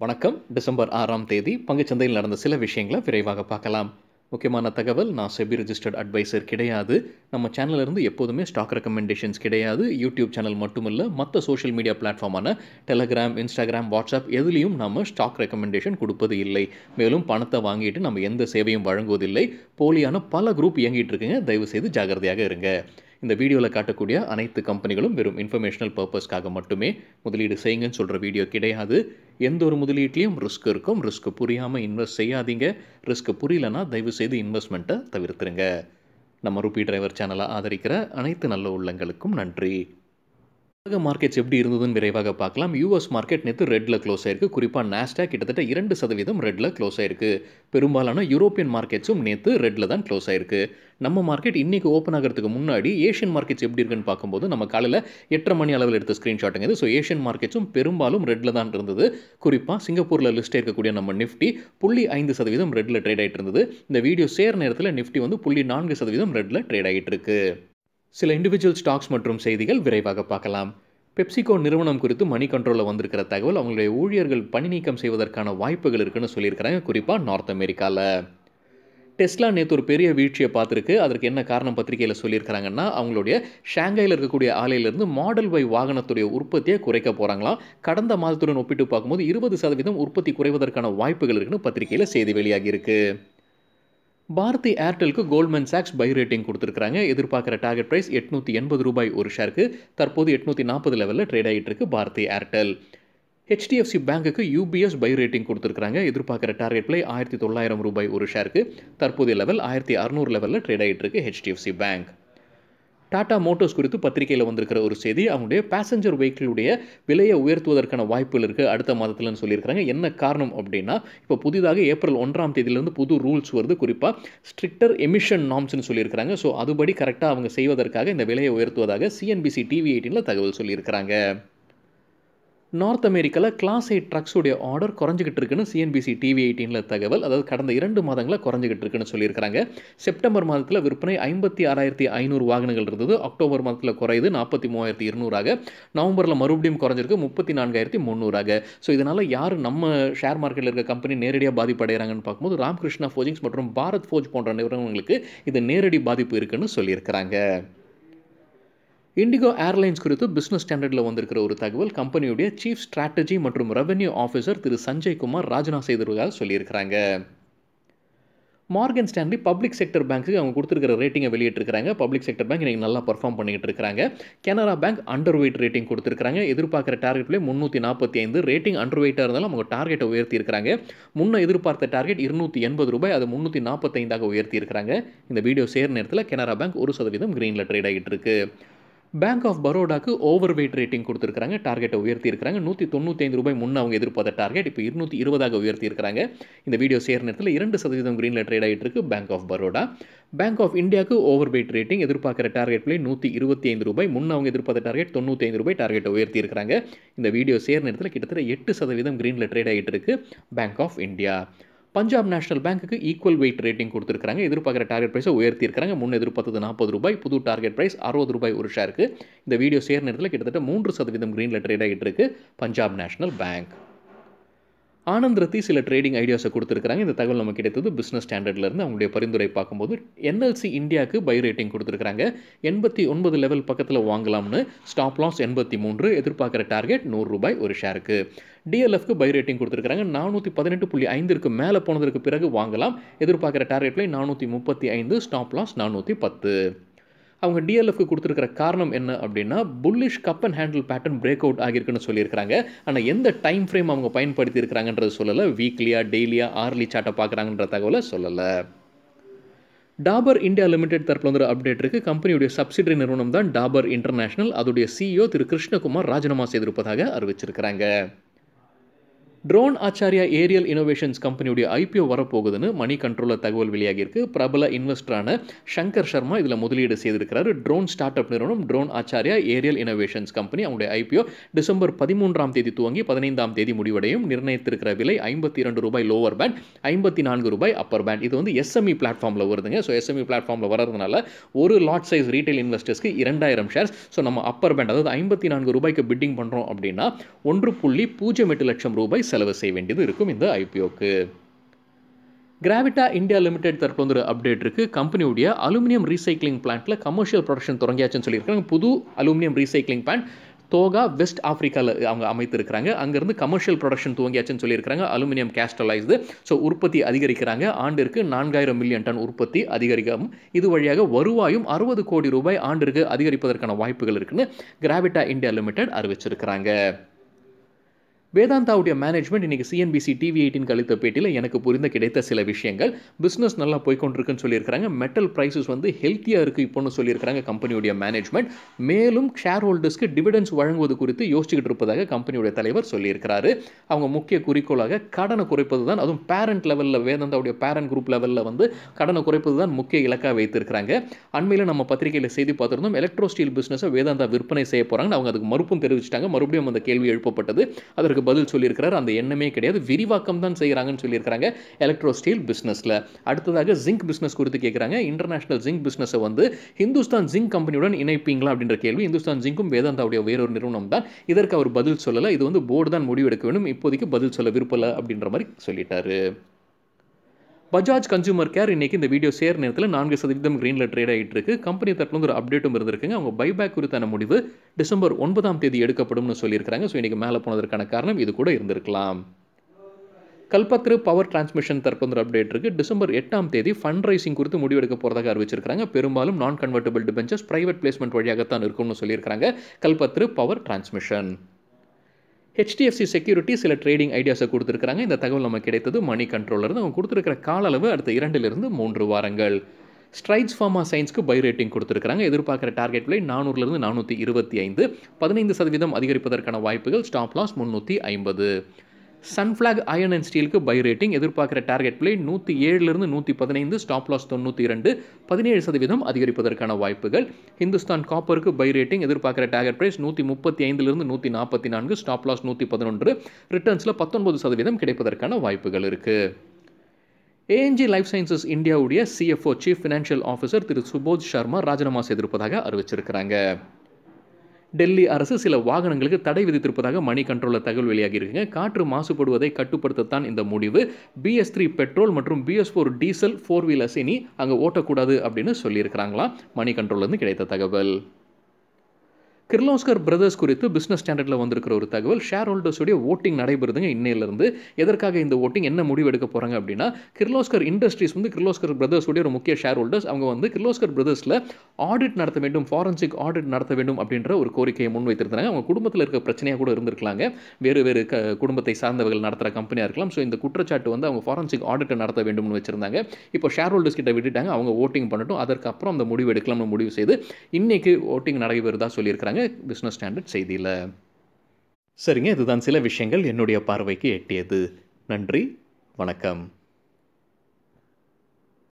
வணக்கம் டிசம்பர் ஆறாம் தேதி பங்குச்சந்தையில் நடந்த சில விஷயங்களை விரைவாக பார்க்கலாம் முக்கியமான தகவல் நான் செபி ரெஜிஸ்டர்ட் அட்வைசர் கிடையாது நம்ம சேனல்ல இருந்து எப்போதுமே ஸ்டாக் ரெக்கமெண்டேஷன்ஸ் கிடையாது யூடியூப் சேனல் மட்டுமில்ல மற்ற சோஷியல் மீடியா பிளாட்ஃபார்மான டெலகிராம் இன்ஸ்டாகிராம் வாட்ஸ்அப் எதுலேயும் நம்ம ஸ்டாக் ரெக்கமெண்டேஷன் கொடுப்பது இல்லை மேலும் பணத்தை வாங்கிட்டு நம்ம எந்த சேவையும் வழங்குவதில்லை போலியான பல குரூப் இயங்கிட்டு இருக்குங்க தயவு செய்து ஜாகிரதையாக இருங்க இந்த வீடியோவில் காட்டக்கூடிய அனைத்து கம்பெனிகளும் வெறும் இன்ஃபர்மேஷனல் பர்பஸ்க்காக மட்டுமே முதலீடு செய்யுங்கன்னு சொல்கிற வீடியோ கிடையாது எந்த ஒரு முதலீட்லையும் ரிஸ்க் இருக்கும் ரிஸ்க் புரியாமல் இன்வெஸ்ட் செய்யாதீங்க ரிஸ்க் புரியலனா தயவு செய்து இன்வெஸ்ட்மெண்ட்டை தவிர்த்துருங்க நம்ம ருபி டிரைவர் சேனலை ஆதரிக்கிற அனைத்து நல்ல உள்ளங்களுக்கும் நன்றி உலக மார்க்கெட்ஸ் எப்படி இருந்ததுன்னு விரைவாக பார்க்கலாம் யூஎஸ் மார்க்கெட் நேற்று ரெட்டில் க்ளோஸ் ஆயிருக்கு குறிப்பாக நாஸ்டாக் கிட்டத்தட்ட இரண்டு சதவீதம் ரெட்டில் க்ளோஸ் ஆயிருக்கு பெரும்பாலான யூரோப்பியன் மார்க்கெட்ஸும் நேற்று ரெட்டில் தான் க்ளோஸ் ஆயிருக்கு நம்ம மார்க்கெட் இன்றைக்கி ஓப்பன் ஆகிறதுக்கு முன்னாடி ஏஷியன் மார்க்கெட்ஸ் எப்படி இருக்குன்னு பார்க்கும்போது நம்ம காலையில் எட்டரை மணி அளவில் எடுத்த ஸ்க்ரீன்ஷாட்டுங்க இது ஸோ ஏஷியன் மார்க்கெட்ஸும் பெரும்பாலும் ரெட்டில் தான் இருந்தது குறிப்பாக சிங்கப்பூரில் லிஸ்ட் இருக்கக்கூடிய நம்ம நிஃப்டி புள்ளி ஐந்து சதவீதம் ரெட்டில் ட்ரேட் ஆகிட்டு இருந்தது இந்த வீடியோ சேர் நேரத்தில் நிஃப்டி வந்து புள்ளி நான்கு சதவீதம் ரெட்டில் ட்ரேட் ஆகிட்டு இருக்கு சில இண்டிவிஜுவல் ஸ்டாக்ஸ் மற்றும் செய்திகள் விரைவாக பார்க்கலாம் பெப்சிகோ நிறுவனம் குறித்து மணி கண்ட்ரோலில் வந்திருக்கிற தகவல் அவங்களுடைய ஊழியர்கள் பணி நீக்கம் செய்வதற்கான வாய்ப்புகள் இருக்குன்னு சொல்லியிருக்கிறாங்க குறிப்பாக நார்த் அமெரிக்காவில் டெஸ்லா நேற்று ஒரு பெரிய வீழ்ச்சியை பார்த்துருக்கு அதற்கு என்ன காரணம் பத்திரிகையில் சொல்லியிருக்கிறாங்கன்னா அவங்களுடைய ஷாங்காயில் இருக்கக்கூடிய ஆலையிலிருந்து மாடல் வை வாகனத்துடைய உற்பத்தியை குறைக்க போகிறாங்களாம் கடந்த மாதத்துடன் ஒப்பிட்டு பார்க்கும்போது இருபது சதவீதம் உற்பத்தி குறைவதற்கான வாய்ப்புகள் இருக்குன்னு பத்திரிகையில் செய்தி வெளியாகி இருக்கு பாரதி ஏர்டெலுக்கு கோல்ட்மேன் சாக்ஸ் பை ரேட்டிங் கொடுத்துருக்காங்க எதிர்பார்க்குற டார்கெட் ப்ரைஸ் எட்நூற்றி எண்பது ரூபாய் ஒரு ஷேருக்கு தற்போது எட்நூற்றி நாற்பது லெவலில் ட்ரேட் ஆகிட்டு இருக்கு பாரதி ஏர்டெல் ஹெச்டிஎஃப்சி பேங்க்குக்கு யூபிஎஸ் பை ரேட்டிங் கொடுத்துருக்காங்க எதிர்பார்க்குற டார்கெட் பிளே ஆயிரத்தி தொள்ளாயிரம் ரூபாய் ஒரு ஷேருக்கு தற்போதைய லெவல் ஆயிரத்தி அறுநூறு லெவலில் ட்ரேட் ஆகிட்டு இருக்கு ஹெச்டிஎஃப்சி பேங்க் டாடா மோட்டோர்ஸ் குறித்து பத்திரிகையில் வந்திருக்கிற ஒரு செய்தி அவங்களுடைய பேசஞ்சர் வெஹிக்கிளுடைய விலையை உயர்த்துவதற்கான வாய்ப்புகள் இருக்குது அடுத்த மாதத்தில்னு சொல்லியிருக்காங்க என்ன காரணம் அப்படின்னா இப்போ புதிதாக ஏப்ரல் ஒன்றாம் தேதியிலேருந்து புது ரூல்ஸ் வருது குறிப்பாக ஸ்ட்ரிக்டர் எமிஷன் நாம்ஸ்னு சொல்லியிருக்காங்க ஸோ அதுபடி கரெக்டாக அவங்க செய்வதற்காக இந்த விலையை உயர்த்துவதாக சிஎன்பிசி டிவி எயிட்டீனில் தகவல் சொல்லியிருக்கிறாங்க நார்த் அமெரிக்காவில் கிளாஸ் எயிட் ட்ரக்ஸுடைய ஆர்டர் குறைஞ்சிக்கிட்டு இருக்குன்னு சிஎன்பிசி டிவி எயிட்டீனில் தகவல் அதாவது கடந்த இரண்டு மாதங்களில் குறைஞ்சிக்கிட்டு இருக்குன்னு சொல்லியிருக்காங்க செப்டம்பர் மாதத்தில் விற்பனை ஐம்பத்தி ஆறாயிரத்தி ஐநூறு வாகனங்கள் இருந்தது அக்டோபர் மாதத்தில் குறையுது நாற்பத்தி மூவாயிரத்தி இருநூறாக நவம்பரில் மறுபடியும் குறைஞ்சிருக்கு முப்பத்தி நான்காயிரத்தி முந்நூறாக ஸோ இதனால் யார் நம்ம ஷேர் மார்க்கெட்டில் இருக்க கம்பெனி நேரடியாக பாதிப்படைகிறாங்கன்னு பார்க்கும்போது ராம்கிருஷ்ணா ஃபோஜிங்ஸ் மற்றும் பாரத் ஃபோஜ் போன்ற நிறுவனங்களுக்கு இது நேரடி பாதிப்பு இருக்குன்னு சொல்லியிருக்கிறாங்க இண்டிகோ ஏர்லைன்ஸ் குறித்து பிஸ்னஸ் ஸ்டாண்டர்டில் வந்திருக்கிற ஒரு தகவல் கம்பெனியுடைய சீஃப் ஸ்ட்ராட்டஜி மற்றும் ரெவென்யூ ஆஃபீஸர் திரு சஞ்சய் குமார் ராஜ்னா செய்திருக்காக சொல்லியிருக்கிறாங்க மார்கன் ஸ்டான்லி பப்ளிக் செக்டர் பேங்க்கு அவங்க கொடுத்துருக்கிற ரேட்டிங்கை வெளியிட்டிருக்காங்க பப்ளிக் செக்டர் பேங்க் இன்றைக்கி நல்லா பர்ஃபார்ம் பண்ணிட்டு இருக்காங்க Canara bank underweight rating கொடுத்துருக்காங்க எதிர்பார்க்குற டார்கெட்லேயே முந்நூற்றி நாற்பத்தி ஐந்து ரேட்டிங் அண்டர் வெயிட்டாக இருந்தாலும் அவங்க டார்கெட்டை உயர்த்தி இருக்காங்க முன்ன எதிர்பார்த்த டார்கெட் இருநூற்றி எண்பது ரூபாய் அது முந்நூற்றி நாற்பத்தைந்தாக உயர்த்தி இருக்காங்க இந்த வீடியோ சேர் நேரத்தில் கனரா பேங்க் ஒரு சதவீதம் க்ரீனில் ட்ரேட் ஆகிட்டு இருக்கு பேங்க் ஆஃப் பரோடாக்கு ஓவர் வெயிட் ரேட்டிங் கொடுத்துருக்காங்க டார்கெட்டை உயர்த்தி இருக்காங்க நூற்றி தொண்ணூற்றி ஐந்து ரூபாய் முன்னே அவங்க எதிர்பார்த்த டார்கெட் இப்போ இருநூற்றி இருபதாக உயர்த்தி இருக்காங்க இந்த வீடியோ சேர் நேரத்தில் இரண்டு சதவீதம் க்ரீனில் ட்ரேட் ஆகிட்டு இருக்கு bank of Baroda bank of இந்தியாவுக்கு ஓவர் வெயிட் ரேட்டிங் எதிர்பார்க்குற டார்கெட் பிளே நூற்றி இருபத்தி ஐந்து ரூபாய் முன்ன அவங்க எதிர்பார்த்த டார்கெட் தொண்ணூற்றி ஐந்து ரூபாய் டார்கெட்டை உயர்த்தி இருக்காங்க இந்த வீடியோ சேர் நேரத்தில் கிட்டத்தட்ட எட்டு சதவீதம் க்ரீனில் ட்ரேட் ஆகிட்டு இருக்கு bank of India Punjab national பேங்க்குக்கு ஈக்குவல் வெயிட் ரேட்டிங் கொடுத்துருக்காங்க எதிர்பார்க்குற டார்கெட் ப்ரைஸை உயர்த்தி இருக்காங்க முன் எதிர்பார்த்தது நாற்பது ரூபாய் புது டார்கெட் ப்ரைஸ் அறுபது ரூபாய் ஒரு ஷேருக்கு இந்த வீடியோ சேர் நேரத்தில் கிட்டத்தட்ட மூன்று சதவீதம் க்ரீனில் ட்ரேட் ஆகிட்டு இருக்கு பஞ்சாப் நேஷனல் பேங்க் ஆனந்த் ரத்தி சில ட்ரேடிங் ஐடியாஸை கொடுத்துருக்காங்க இந்த தகவல் நமக்கு கிடைத்தது பிஸ்னஸ் ஸ்டாண்டர்ட்லேருந்து அவங்களுடைய பரிந்துரை பார்க்கும்போது என்எல்சி இந்தியாவுக்கு பை ரேட்டிங் கொடுத்துருக்காங்க எண்பத்தி ஒன்பது லெவல் பக்கத்தில் வாங்கலாம்னு ஸ்டாப் லாஸ் எண்பத்தி மூன்று எதிர்பார்க்குற டார்கெட் நூறு ரூபாய் ஒரு ஷேருக்கு டிஎல்எஃப்க்கு பை ரேட்டிங் கொடுத்துருக்காங்க நானூற்றி பதினெட்டு புள்ளி ஐந்திற்கு மேலே போனதற்கு பிறகு வாங்கலாம் எதிர்பார்க்குற டார்கெட்ல நானூற்றி முப்பத்தி ஐந்து ஸ்டாப் லாஸ் நானூற்றி பத்து அவங்க டிஎல்எஃப்க்கு கொடுத்துருக்கிற காரணம் என்ன அப்படின்னா bullish cup and handle pattern break out ஆகியிருக்குன்னு சொல்லியிருக்காங்க ஆனால் எந்த டைம் ஃப்ரேம் அவங்க பயன்படுத்தி இருக்கிறாங்கன்றது சொல்லலை வீக்லியா டெய்லியா ஆர்லி சார்ட்டை பார்க்குறாங்கன்ற தகவலை சொல்லலை டாபர் இந்தியா லிமிடெட் தரப்பில் வந்து அப்டேட் இருக்குது கம்பெனியுடைய சப்சிடரி நிறுவனம் தான் டாபர் இன்டர்நேஷனல் அதோடைய சிஇஓ திரு கிருஷ்ணகுமார் ராஜினாமா செய்திருப்பதாக அறிவிச்சிருக்கிறாங்க ட்ரோன் ஆச்சாரியா ஏரியல் இனோவேஷன்ஸ் கம்பெனியுடைய ஐபிஓ வரப்போகுதுன்னு மணி கண்ட்ரோலில் தகவல் வெளியாகியிருக்கு பிரபல இன்வெஸ்டரான சங்கர் சர்மா இதில் முதலீடு செய்திருக்கிறாரு ட்ரோன் ஸ்டார்ட் அப் நிறுவனம் drone Acharya aerial innovations company அவங்களுடைய ஐபிஓ டிசம்பர் பதிமூன்றாம் தேதி துவங்கி பதினைந்தாம் தேதி முடிவடையும் நிர்ணயித்திருக்கிற விலை ஐம்பத்தி இரண்டு ரூபாய் லோவர் பேண்ட் ஐம்பத்தி நான்கு ரூபாய் அப்பர் பேண்ட் இது வந்து எஸ்எம்இ பிளாட்ஃபார்மில் வருதுங்க ஸோ எஸ்எம்இ பிளாட்ஃபார்மில் வரதுனால ஒரு லாட் சைஸ் ரீட்டைல் இன்வெஸ்டர்ஸ்க்கு இரண்டாயிரம் ஷேர்ஸ் ஸோ நம்ம அப்பர் பேண்ட் அதாவது ஐம்பத்தி நான்கு ரூபாய்க்கு பிட்டிங் பண்ணுறோம் அப்படின்னா ஒன்று புள்ளி பூஜ்ஜியம் எட்டு லட்சம் ரூபாய் செலவு செய்ய வேண்டியது இருக்கும் இந்த ஐபிஓக்கு கிராவிட்டா இந்தியா லிமிடெட் தரப்புல வந்து ஒரு அப்டேட் இருக்குது கம்பெனியுடைய அலுமினியம் ரீசைக்ளிங் பிளான்ட்டில் கமர்ஷியல் ப்ரொடக்ஷன் தொடங்கியாச்சுன்னு சொல்லியிருக்காங்க புது aluminium recycling plant Togo west ஆஃப்ரிக்காவில் அவங்க அமைத்திருக்கிறாங்க அங்கேருந்து கமர்ஷியல் ப்ரொடக்ஷன் துவங்கியாச்சுன்னு சொல்லியிருக்காங்க அலுமினியம் கேஸ்டலைஸ்டு ஸோ உற்பத்தி அதிகரிக்கிறாங்க ஆண்டிற்கு நான்காயிரம் மில்லியன் டன் உற்பத்தி அதிகரிக்கும் இது வழியாக வருவாயும் அறுபது கோடி ரூபாய் ஆண்டிற்கு அதிகரிப்பதற்கான வாய்ப்புகள் இருக்குன்னு கிராவிட்டா இந்தியா லிமிடெட் அறிவிச்சிருக்கிறாங்க வேதாந்தாவுடைய மேனேஜ்மெண்ட் இன்றைக்கி சிஎன்பிசி டிவி எயிட்டின் கழித்த பேட்டியில் எனக்கு புரிந்த கிடைத்த சில விஷயங்கள் பிஸ்னஸ் நல்லா போய்கொண்டிருக்குன்னு சொல்லியிருக்காங்க மெட்டல் ப்ரைஸஸ் வந்து ஹெல்த்தியாக இருக்குது இப்போன்னு சொல்லியிருக்காங்க கம்பெனியுடைய மேனேஜ்மெண்ட் மேலும் ஷேர் ஹோல்டர்ஸ்க்கு டிவிடன்ஸ் வழங்குவது குறித்து யோசிச்சுக்கிட்டு இருப்பதாக கம்பெனியுடைய தலைவர் சொல்லியிருக்கிறாரு அவங்க முக்கிய குறிக்கோளாக கடனை குறைப்பது தான் அதுவும் பேரண்ட் லெவலில் வேதாந்தாவுடைய பேரண்ட் குரூப் லெவலில் வந்து கடனை குறைப்பது தான் முக்கிய இலக்காக வைத்திருக்கிறாங்க அண்மையில் நம்ம பத்திரிகையில் செய்தி பார்த்துருந்தோம் எலக்ட்ரோ ஸ்டீல் பிஸ்னஸை வேதாந்தா விற்பனை செய்ய போகிறாங்கன்னு அவங்க அதுக்கு மறுப்பும் தெரிவிச்சிட்டாங்க மறுபடியும் அந்த கேள்வி எழுப்பப்பட்டது அதற்கு பதில் சொல்லியிருக்கிறார் அந்த எண்ணமே கிடையாது விரிவாக்கம் தான் செய்கிறாங்கன்னு சொல்லியிருக்கிறாங்க எலக்ட்ரோ ஸ்டீல் பிஸ்னஸில் அடுத்ததாக ஜிங்க் பிஸ்னஸ் குறித்து கேட்குறாங்க இன்டர்நேஷனல் ஜிங்க் பிஸ்னஸை வந்து ஹிந்துஸ்தான் ஜிங்க் கம்பெனியுடன் இணைப்பீங்களா அப்படின்ற கேள்வி இந்துஸ்தான் ஜிங்கும் வேதாந்தாவுடைய வேறொரு நிறுவனம் தான் இதற்கு அவர் பதில் சொல்லலை இது வந்து போர்டு தான் முடிவெடுக்க வேண்டும் இப்போதைக்கு பதில் சொல்ல விருப்பலை அப்படின்ற மாதிரி சொல்லிட்டாரு பஜாஜ் கன்சூமர் கேர் இன்னைக்கு இந்த வீடியோ சேர் நேரத்தில் நான்கு சதவீதம் க்ரீனில் ட்ரேட் ஆகிட்டு இருக்கு கம்பெனி தரப்புல ஒரு அப்டேட்டும் இருந்திருக்குங்க அவங்க பைபேக் குறித்தான முடிவு டிசம்பர் ஒன்பதாம் தேதி எடுக்கப்படும்னு சொல்லியிருக்காங்க ஸோ இன்னைக்கு மேலே போனதற்கான காரணம் இது கூட இருந்திருக்கலாம் கல்பத்ரு பவர் டிரான்ஸ்மிஷன் தரப்பு ஒரு அப்டேட் இருக்குது டிசம்பர் எட்டாம் தேதி ஃபண்ட் ரைசிங் குறித்து முடிவெடுக்க போகிறதாக அறிவிச்சிருக்காங்க பெரும்பாலும் நான் கன்வெர்டபிள் டிபெஞ்சர்ஸ் பிரைவேட் பிளேஸ்மெண்ட் வழியாகத்தான் இருக்கும்னு சொல்லியிருக்காங்க Kalpataru power transmission HDFC security சில ட்ரேடிங் ஐடியாஸை கொடுத்துருக்காங்க இந்த தகவல் நமக்கு கிடைத்தது மணி கண்ட்ரோலர் அவங்க கொடுத்துருக்கிற கால அளவு அடுத்த இரண்டிலிருந்து மூன்று வாரங்கள் ஸ்ட்ரைட்ஸ் ஃபார்மா சயின்ஸ்க்கு பை ரேட்டிங் கொடுத்துருக்காங்க எதிர்பார்க்குற டார்கெட் விலை நானூறுலேருந்து நானூற்றி இருபத்தி ஐந்து பதினைந்து சதவீதம் அதிகரிப்பதற்கான வாய்ப்புகள் ஸ்டாப் லாஸ் முந்நூற்றி ஐம்பது சன்ஃப்ளாக் அயன் அண்ட் ஸ்டீலுக்கு பை ரேட்டிங் எதிர்பார்க்குற டார்கெட் விலை நூற்றி ஏழுலேருந்து நூற்றி பதினைந்து ஸ்டாப் லாஸ் தொண்ணூற்றி இரண்டு பதினேழு சதவீதம் அதிகரிப்பதற்கான வாய்ப்புகள் ஹிந்துஸ்தான் காப்பருக்கு பை ரேட்டிங் எதிர்பார்க்குற டார்கெட் ப்ரைஸ் நூற்றி முப்பத்தி ஐந்துலேருந்து நூற்றி நாற்பத்தி நான்கு ஸ்டாப் லாஸ் நூற்றி பதினொன்று ரிட்டர்ன்ஸில் பத்தொன்பது சதவீதம் கிடைப்பதற்கான வாய்ப்புகள் இருக்குது ஏஎன்ஜி லைஃப் சயின்சஸ் இந்தியாவுடைய சிஎஃப்ஓ சீஃப் ஃபினான்ஷியல் ஆஃபீஸர் திரு சுபோத் சர்மா ராஜினாமா செய்திருப்பதாக அறிவிச்சிருக்கிறாங்க டெல்லி அரசு சில வாகனங்களுக்கு தடை விதித்திருப்பதாக மணி கண்ட்ரோலில் தகவல் வெளியாகி இருக்குங்க காற்று மாசுபடுவதை கட்டுப்படுத்தத்தான் இந்த முடிவு பிஎஸ் த்ரீ பெட்ரோல் மற்றும் BS four diesel four wheelers இனி அங்கே ஓட்டக்கூடாது அப்படின்னு சொல்லியிருக்கிறாங்களாம் மணி கண்ட்ரோல்லேருந்து கிடைத்த தகவல் கிர்லோஸ்கர் பிரதர்ஸ் குறித்து பிஸ்னஸ் ஸ்டாண்டர்டில் வந்திருக்கிற ஒரு தகவல் ஷேர் ஹோல்டர்ஸுடைய ஓட்டிங் நடைபெறுதுங்க இன்னையிலிருந்து எதற்காக இந்த ஓட்டிங் என்ன முடிவு எடுக்க போகிறாங்க அப்படின்னா கிர்லோஸ்கர் இண்டஸ்ட்ரீஸ் வந்து கிர்லோஸ்கர் பிரதர்ஸுடைய ஒரு முக்கிய ஷேர் ஹோல்டர்ஸ் அவங்க வந்து கிர்லோஸ்கர் பிரதர்ஸில் ஆடிட் நடத்த வேண்டும் ஃபாரன்சிக் ஆடிட் நடத்த வேண்டும் அப்படின்ற ஒரு கோரிக்கையை முன்வைத்திருந்தாங்க அவங்க குடும்பத்தில் இருக்க பிரச்சனையாக கூட இருந்திருக்கலாங்க வேறு வேறு க குடும்பத்தை சார்ந்தவர்கள் நடத்துகிற கம்பெனியாக இருக்கலாம் ஸோ இந்த குற்றச்சாட்டு வந்து அவங்க ஃபாரன்சிக் ஆடிட்டை நடத்த வேண்டும்னு வச்சிருந்தாங்க இப்போ ஷேர் ஹோல்டர்ஸ் கிட்ட விட்டுட்டாங்க அவங்க ஓட்டிங் பண்ணட்டும் அதற்கப்புறம் அந்த முடிவு எடுக்கலாம்னு முடிவு செய்து இன்னைக்கு ஓட்டிங் நடைபெறுதா சொல்லியிருக்கிறாங்க பிஸ்னஸ் ஸ்டாண்டர்ட் செய்தியில் சரிங்க இதுதான் சில விஷயங்கள் என்னுடைய பார்வைக்கு எட்டியது நன்றி வணக்கம்